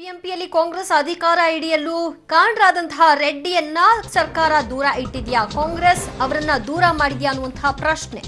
ಬಿಬಿಎಂಪಿಯಲ್ಲಿ ಕಾಂಗ್ರೆಸ್ ಅಧಿಕಾರ ಹಿಡಿಯಲು ಕಾರಣರಾದಂತಹ ರೆಡ್ಡಿಯನ್ನ ಸರ್ಕಾರ ದೂರ ಇಟ್ಟಿದ್ಯಾ ಕಾಂಗ್ರೆಸ್ ಅವರನ್ನ ದೂರ ಮಾಡಿದ್ಯಾ ಅನ್ನುವಂತಹ ಪ್ರಶ್ನೆ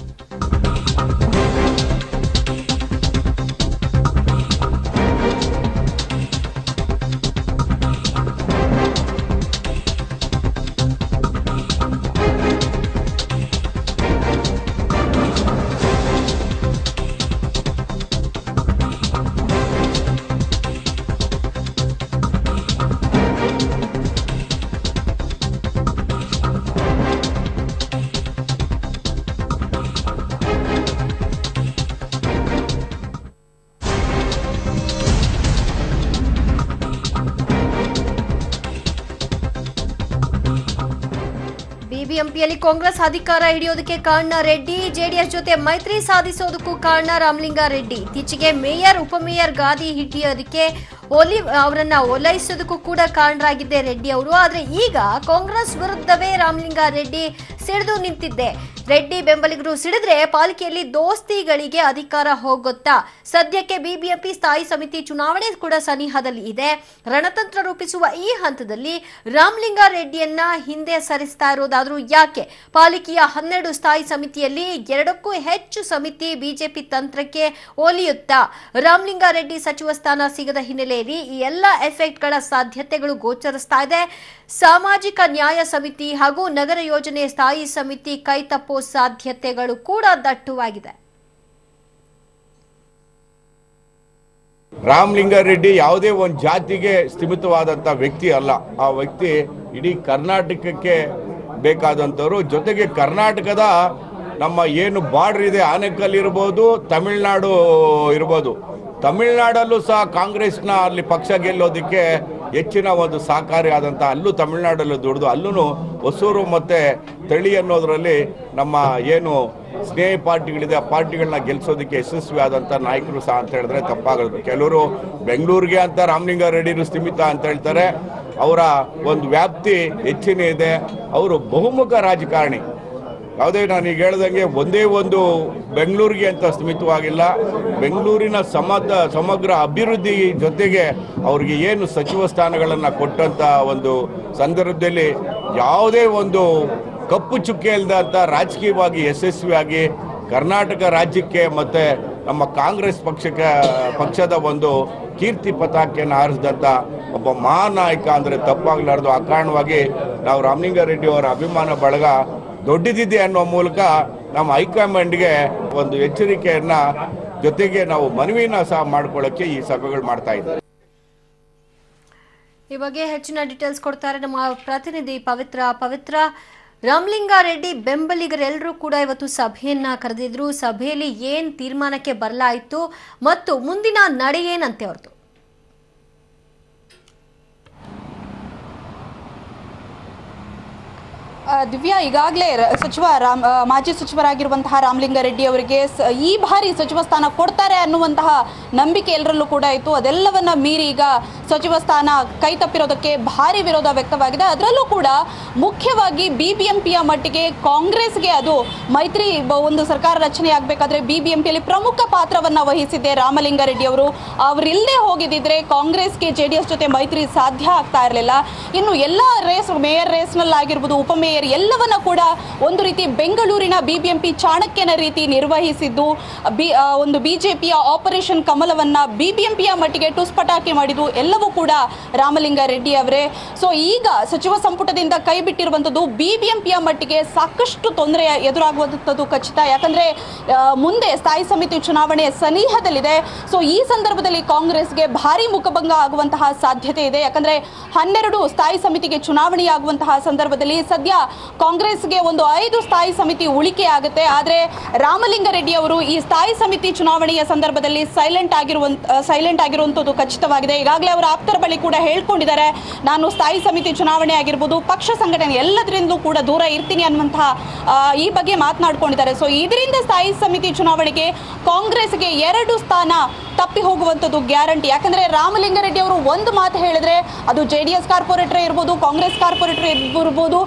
ಬಿಬಿಎಂಪಿಯಲ್ಲಿ ಕಾಂಗ್ರೆಸ್ ಅಧಿಕಾರ ಹಿಡಿಯೋದಕ್ಕೆ ಕಾರಣ ರೆಡ್ಡಿ ಜೆಡಿಎಸ್ ಜೊತೆ ಮೈತ್ರಿ ಸಾಧಿಸೋದಕ್ಕೂ ಕಾರಣ ರಾಮಲಿಂಗಾರೆಡ್ಡಿ ಇತ್ತೀಚೆಗೆ ಮೇಯರ್ ಉಪಮೇಯರ್ ಗಾದಿ ಹಿಡಿಯೋದಕ್ಕೆ ಒಲಿ ಅವರನ್ನ ಓಲೈಸೋದಕ್ಕೂ ಕೂಡ ಕಾರಣರಾಗಿದ್ದೆ ರೆಡ್ಡಿ ಅವರು ಆದ್ರೆ ಈಗ ಕಾಂಗ್ರೆಸ್ ವಿರುದ್ಧವೇ ರಾಮಲಿಂಗಾರೆಡ್ಡಿ ಸಿಡಿದು ನಿಂತಿದ್ದೆ ರೆಡ್ಡಿ ಬೆಂಬಲಿಗರು ಸಿಡಿದ್ರೆ ಪಾಲಿಕೆಯಲ್ಲಿ ದೋಸ್ತಿಗಳಿಗೆ ಅಧಿಕಾರ ಹೋಗುತ್ತಾ ಸದ್ಯಕ್ಕೆ ಬಿಬಿಎಂಪಿ ಸ್ಥಾಯಿ ಸಮಿತಿ ಚುನಾವಣೆ ಕೂಡ ಸನಿಹದಲ್ಲಿ ಇದೆ ರಣತಂತ್ರ ರೂಪಿಸುವ ಈ ಹಂತದಲ್ಲಿ ರಾಮಲಿಂಗಾರೆಡ್ಡಿಯನ್ನ ಹಿಂದೆ ಸರಿಸ್ತಾ ಇರೋದಾದ್ರೂ ಯಾಕೆ ಪಾಲಿಕೆಯ ಹನ್ನೆರಡು ಸ್ಥಾಯಿ ಸಮಿತಿಯಲ್ಲಿ ಎರಡಕ್ಕೂ ಹೆಚ್ಚು ಸಮಿತಿ ಬಿಜೆಪಿ ತಂತ್ರಕ್ಕೆ ಒಲಿಯುತ್ತಾ ರಾಮಲಿಂಗಾರೆಡ್ಡಿ ಸಚಿವ ಸ್ಥಾನ ಸಿಗದ ಹಿನ್ನೆಲೆಯಲ್ಲಿ ಈ ಎಲ್ಲ ಎಫೆಕ್ಟ್ಗಳ ಸಾಧ್ಯತೆಗಳು ಗೋಚರಿಸ್ತಾ ಇದೆ ಸಾಮಾಜಿಕ ನ್ಯಾಯ ಸಮಿತಿ ಹಾಗೂ ನಗರ ಯೋಜನೆ ಸ್ಥಾಯಿ ಸಮಿತಿ ಕೈತಪ್ಪೋ ಸಾಧ್ಯತೆಗಳು ಕೂಡ ದಟ್ಟವಾಗಿದೆ ರಾಮಲಿಂಗಾರೆಡ್ಡಿ ಯಾವುದೇ ಒಂದು ಜಾತಿಗೆ ಸ್ಥಿಮಿತವಾದಂಥ ವ್ಯಕ್ತಿ ಅಲ್ಲ ಆ ವ್ಯಕ್ತಿ ಇಡೀ ಕರ್ನಾಟಕಕ್ಕೆ ಬೇಕಾದಂಥವ್ರು ಜೊತೆಗೆ ಕರ್ನಾಟಕದ ನಮ್ಮ ಏನು ಬಾರ್ಡರ್ ಇದೆ ಆನೆಕಲ್ ಇರ್ಬೋದು ತಮಿಳ್ನಾಡು ಇರ್ಬೋದು ತಮಿಳ್ನಾಡಲ್ಲೂ ಸಹ ಕಾಂಗ್ರೆಸ್ನ ಅಲ್ಲಿ ಪಕ್ಷ ಗೆಲ್ಲೋದಕ್ಕೆ ಹೆಚ್ಚಿನ ಒಂದು ಸಹಕಾರಿ ಆದಂಥ ಅಲ್ಲೂ ತಮಿಳ್ನಾಡಲ್ಲೂ ದುಡಿದು ಅಲ್ಲೂ ಹೊಸೂರು ಮತ್ತು ತಳಿ ಅನ್ನೋದರಲ್ಲಿ ನಮ್ಮ ಏನು ಸ್ನೇಹಿ ಪಾರ್ಟಿಗಳಿದೆ ಆ ಪಾರ್ಟಿಗಳನ್ನ ಗೆಲ್ಸೋದಕ್ಕೆ ಯಶಸ್ವಿ ಆದಂಥ ನಾಯಕರು ಸಹ ಅಂತ ಹೇಳಿದ್ರೆ ತಪ್ಪಾಗದು ಕೆಲವರು ಬೆಂಗಳೂರಿಗೆ ಅಂತ ರಾಮಲಿಂಗಾರೆಡ್ಡಿರು ಸ್ಥಿಮಿತ ಅಂತ ಹೇಳ್ತಾರೆ ಅವರ ಒಂದು ವ್ಯಾಪ್ತಿ ಹೆಚ್ಚಿನ ಇದೆ ಅವರು ಬಹುಮುಖ ರಾಜಕಾರಣಿ ಯಾವುದೇ ನಾನು ಈಗ ಹೇಳ್ದಂಗೆ ಒಂದೇ ಒಂದು ಬೆಂಗಳೂರಿಗೆ ಅಂತ ಸ್ಥಿಮಿತವಾಗಿಲ್ಲ ಬೆಂಗಳೂರಿನ ಸಮದ ಸಮಗ್ರ ಅಭಿವೃದ್ಧಿ ಜೊತೆಗೆ ಅವ್ರಿಗೆ ಏನು ಸಚಿವ ಸ್ಥಾನಗಳನ್ನು ಕೊಟ್ಟಂತ ಒಂದು ಸಂದರ್ಭದಲ್ಲಿ ಯಾವುದೇ ಒಂದು ಕಪ್ಪು ಚುಕ್ಕೆ ಇಲ್ಲದಂತ ರಾಜಕೀಯವಾಗಿ ಯಶಸ್ವಿಯಾಗಿ ಕರ್ನಾಟಕ ರಾಜ್ಯಕ್ಕೆ ಮತ್ತೆ ನಮ್ಮ ಕಾಂಗ್ರೆಸ್ ಪಕ್ಷಕ್ಕೆ ಪಕ್ಷದ ಒಂದು ಕೀರ್ತಿ ಪತಾಕೆಯನ್ನು ಹಾರಿಸಿದಂಥ ಒಬ್ಬ ಮಹಾನಾಯಕ ಅಂದರೆ ತಪ್ಪಾಗಲಾರ್ದು ಆ ಕಾರಣವಾಗಿ ನಾವು ರಾಮಲಿಂಗಾರೆಡ್ಡಿ ಅವರ ಅಭಿಮಾನ ಬಳಗ ದೊಡ್ಡದಿದೆ ಅನ್ನೋ ಮೂಲಕ ನಮ್ಮ ಹೈಕಮಾಂಡ್ಗೆ ಒಂದು ಎಚ್ಚರಿಕೆಯನ್ನ ಜೊತೆಗೆ ನಾವು ಮನವಿನ ಸಹ ಮಾಡ್ಕೊಳ್ಳೋಕ್ಕೆ ಈ ಸಭೆಗಳು ಮಾಡ್ತಾ ಇದ್ದೀವಿ ಈ ಬಗ್ಗೆ ಹೆಚ್ಚಿನ ಡೀಟೇಲ್ಸ್ ಕೊಡ್ತಾರೆ ನಮ್ಮ ಪ್ರತಿನಿಧಿ ಪವಿತ್ರ ಪವಿತ್ರ ರಾಮಲಿಂಗಾರೆಡ್ಡಿ ಬೆಂಬಲಿಗರೆಲ್ಲರೂ ಕೂಡ ಇವತ್ತು ಸಭೆಯನ್ನ ಕರೆದಿದ್ರು ಸಭೆಯಲ್ಲಿ ಏನ್ ತೀರ್ಮಾನಕ್ಕೆ ಬರಲಾಯಿತು ಮತ್ತು ಮುಂದಿನ ನಡೆ ಏನಂತೆ ಅವ್ರದ್ದು ಆ, ದಿವ್ಯಾ ಈಗಾಗಲೇ ಸಚಿವ ರಾಮ್ ಆ, ಮಾಜಿ ಸಚಿವರಾಗಿರುವಂತಹ ರಾಮಲಿಂಗಾರೆಡ್ಡಿ ಅವರಿಗೆ ಸ- ಈ ಬಾರಿ ಸಚಿವ ಸ್ಥಾನ ಕೊಡ್ತಾರೆ ಅನ್ನುವಂತಹ ನಂಬಿಕೆ ಎಲ್ಲರಲ್ಲೂ ಕೂಡ ಇತ್ತು ಅದೆಲ್ಲವನ್ನ ಮೀರಿ ಈಗ ಸಚಿವ ಸ್ಥಾನ ಕೈ ತಪ್ಪಿರೋದಕ್ಕೆ ಭಾರಿ ವಿರೋಧ ವ್ಯಕ್ತವಾಗಿದೆ ಅದರಲ್ಲೂ ಕೂಡ ಮುಖ್ಯವಾಗಿ ಬಿಬಿಎಂಪಿಯ ಮಟ್ಟಿಗೆ ಕಾಂಗ್ರೆಸ್ಗೆ ಅದು ಮೈತ್ರಿ ಬ- ಒಂದು ಸರ್ಕಾರ ರಚನೆ ಆಗಬೇಕಾದ್ರೆ ಬಿಬಿಎಂಪಿಯಲ್ಲಿ ಪ್ರಮುಖ ಪಾತ್ರವನ್ನ ವಹಿಸಿದ್ದೆ ರಾಮಲಿಂಗಾರೆಡ್ಡಿ ಅವರು ಅವರಿಲ್ಲದೆ ಹೋಗಿದ್ದಿದ್ರೆ ಕಾಂಗ್ರೆಸ್ಗೆ ಜೆ ಡಿ ಎಸ್ ಜೊತೆ ಮೈತ್ರಿ ಸಾಧ್ಯ ಆಗ್ತಾ ಇರಲಿಲ್ಲ ಇನ್ನು ಎಲ್ಲ ರೇಸ್ ಮೇಯರ್ ರೇಸ್ನಲ್ಲಿ ಆಗಿರ್ಬೋದು ಉಪಮೇಯರ್ ಎಲ್ಲವನ್ನ ಕೂಡ ಒಂದು ರೀತಿ ಬೆಂಗಳೂರಿನ ಬಿಬಿಎಂಪಿ ಚಾಣಕ್ಯನ ರೀತಿ ನಿರ್ವಹಿಸಿದ್ದು ಬಿ ಆ, ಒಂದು ಬಿಜೆಪಿಯ ಆಪರೇಷನ್ ಕಮಲವನ್ನ ಬಿಬಿಎಂಪಿಯ ಮಟ್ಟಿಗೆ ಟುಸ್ಪಟಾಕಿ ಮಾಡಿದ್ದು ಎಲ್ಲವೂ ಕೂಡ ರಾಮಲಿಂಗಾರೆಡ್ಡಿ ಅವರೇ ಸೊ ಈಗ ಸಚಿವ ಸಂಪುಟದಿಂದ ಕೈ ಬಿಟ್ಟಿರುವಂಥದ್ದು ಬಿಬಿಎಂಪಿಯ ಮಟ್ಟಿಗೆ ಸಾಕಷ್ಟು ತೊಂದರೆ ಎದುರಾಗುವಂಥದ್ದು ಖಚಿತ ಯಾಕಂದ್ರೆ ಆ, ಮುಂದೆ ಸ್ಥಾಯಿ ಸಮಿತಿ ಚುನಾವಣೆ ಸನಿಹದಲ್ಲಿದೆ ಸೊ ಈ ಸಂದರ್ಭದಲ್ಲಿ ಕಾಂಗ್ರೆಸ್ಗೆ ಭಾರಿ ಮುಖಭಂಗ ಆಗುವಂತಹ ಸಾಧ್ಯತೆ ಇದೆ ಯಾಕಂದ್ರೆ ಹನ್ನೆರಡು ಸ್ಥಾಯಿ ಸಮಿತಿಗೆ ಚುನಾವಣೆಯಾಗುವಂತಹ ಸಂದರ್ಭದಲ್ಲಿ ಸದ್ಯ ಕಾಂಗ್ರೆಸ್ಗೆ ಒಂದು ಐದು ಸ್ಥಾಯಿ ಸಮಿತಿ ಉಳಿಕೆ ಆಗುತ್ತೆ ಆದ್ರೆ ರಾಮಲಿಂಗಾರೆಡ್ಡಿ ಅವರು ಈ ಸ್ಥಾಯಿ ಸಮಿತಿ ಚುನಾವಣೆಯ ಸಂದರ್ಭದಲ್ಲಿ ಸೈಲೆಂಟ್ ಆಗಿರುವಂತ ಸೈಲೆಂಟ್ ಆಗಿರುವಂತದ್ದು ಖಚಿತವಾಗಿದೆ ಈಗಾಗಲೇ ಅವರ ಆಪ್ತರ ಬಳಿ ಕೂಡ ಹೇಳ್ಕೊಂಡಿದ್ದಾರೆ ನಾನು ಸ್ಥಾಯಿ ಸಮಿತಿ ಚುನಾವಣೆ ಆಗಿರ್ಬೋದು ಪಕ್ಷ ಸಂಘಟನೆ ಎಲ್ಲದರಿಂದಲೂ ಕೂಡ ದೂರ ಇರ್ತೀನಿ ಅನ್ನುವಂತಹ ಆ, ಈ ಬಗ್ಗೆ ಮಾತನಾಡ್ಕೊಂಡಿದ್ದಾರೆ ಸೊ ಇದರಿಂದ ಸ್ಥಾಯಿ ಸಮಿತಿ ಚುನಾವಣೆಗೆ ಕಾಂಗ್ರೆಸ್ಗೆ ಎರಡು ಸ್ಥಾನ ತಪ್ಪಿ ಹೋಗುವಂಥದ್ದು ಗ್ಯಾರಂಟಿ ಯಾಕಂದ್ರೆ ರಾಮಲಿಂಗಾರೆಡ್ಡಿ ಅವರು ಒಂದು ಮಾತು ಹೇಳಿದ್ರೆ ಅದು ಜೆ ಡಿ ಎಸ್ ಕಾರ್ಪೊರೇಟರ್ ಇರ್ಬೋದು ಕಾಂಗ್ರೆಸ್ ಕಾರ್ಪೊರೇಟರ್ ಇರ್ಬೋದು ಇನ್ಕ್ಲೂಡಿಂಗ್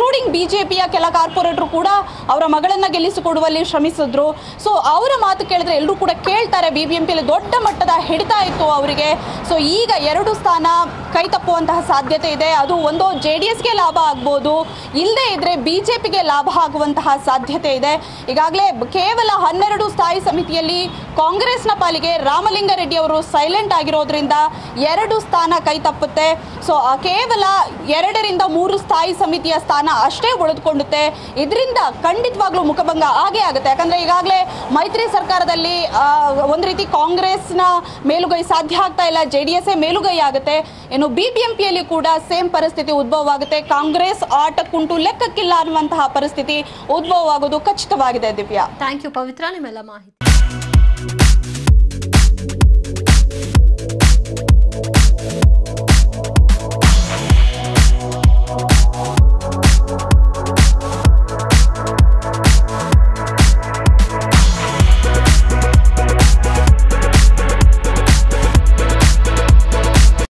ಇನ್ಕ್ಲೂಡಿಂಗ್ ಬಿಜೆಪಿಯ ಕೆಲ ಕಾರ್ಪೊರೇಟರ್ ಕೂಡ ಅವರ ಮಗಳನ್ನ ಗೆಲ್ಲಿಸಿಕೊಡುವಲ್ಲಿ ಶ್ರಮಿಸಿದ್ರು ಸೊ ಅವರ ಮಾತು ಕೇಳಿದ್ರೆ ಎಲ್ಲರೂ ಕೂಡ ಕೇಳ್ತಾರೆ ಬಿ ಬಿ ಎಂ ಪಿಯಲ್ಲಿ ದೊಡ್ಡ ಮಟ್ಟದ ಹಿಡಿತ ಇತ್ತು ಅವರಿಗೆ ಸೊ ಈಗ ಎರಡು ಸ್ಥಾನ ಕೈ ತಪ್ಪುವಂತಹ ಸಾಧ್ಯತೆ ಇದೆ ಅದು ಒಂದು ಜೆ ಡಿ ಎಸ್ಗೆ ಲಾಭ ಆಗ್ಬೋದು ಇಲ್ಲದೆ ಇದ್ರೆ ಬಿಜೆಪಿಗೆ ಲಾಭ ಆಗುವಂತಹ ಸಾಧ್ಯತೆ ಇದೆ ಈಗಾಗಲೇ ಕೇವಲ ಹನ್ನೆರಡು ಸ್ಥಾಯಿ ಸಮಿತಿಯಲ್ಲಿ ಕಾಂಗ್ರೆಸ್ನ ಪಾಲಿಗೆ ರಾಮಲಿಂಗಾರೆಡ್ಡಿ ಅವರು ಸೈಲೆಂಟ್ ಆಗಿರೋದ್ರಿಂದ ಎರಡು ಸ್ಥಾನ ಕೈ ತಪ್ಪುತ್ತೆ ಸೊ ಕೇವಲ ಎರಡರಿಂದ ಮೂರು ಸ್ಥಾಯಿ ಸಮಿತಿಯ ಸ್ಥಾನ ಅಷ್ಟೇ ಉಳಿದುಕೊಂಡುತ್ತೆ ಇದರಿಂದ ಖಂಡಿತವಾಗ್ಲೂ ಮುಖಭಂಗ ಆಗೇ ಆಗುತ್ತೆ ಯಾಕಂದ್ರೆ ಈಗಾಗಲೇ ಮೈತ್ರಿ ಸರ್ಕಾರದಲ್ಲಿ ಆ, ಒಂದು ರೀತಿ ಕಾಂಗ್ರೆಸ್ನ ಮೇಲುಗೈ ಸಾಧ್ಯ ಆಗ್ತಾ ಇಲ್ಲ ಜೆ ಡಿ ಎಸ್ ಮೇಲುಗೈ ಆಗುತ್ತೆ ಇನ್ನು ಬಿಬಿಎಂಪಿಯಲ್ಲಿ ಕೂಡ ಸೇಮ್ ಪರಿಸ್ಥಿತಿ ಉದ್ಭವ ಆಗುತ್ತೆ ಕಾಂಗ್ರೆಸ್ ಆಟಕ್ಕುಂಟು ಲೆಕ್ಕಕ್ಕಿಲ್ಲ ಅನ್ನುವಂತಹ ಪರಿಸ್ಥಿತಿ ಉದ್ಭವ ಆಗೋದು ಖಚಿತವಾಗಿದೆ ದಿವ್ಯಾ ಥ್ಯಾಂಕ್ ಯು ಪವಿತ್ರ ನಿಮ್ಮೆಲ್ಲ ಮಾಹಿತಿ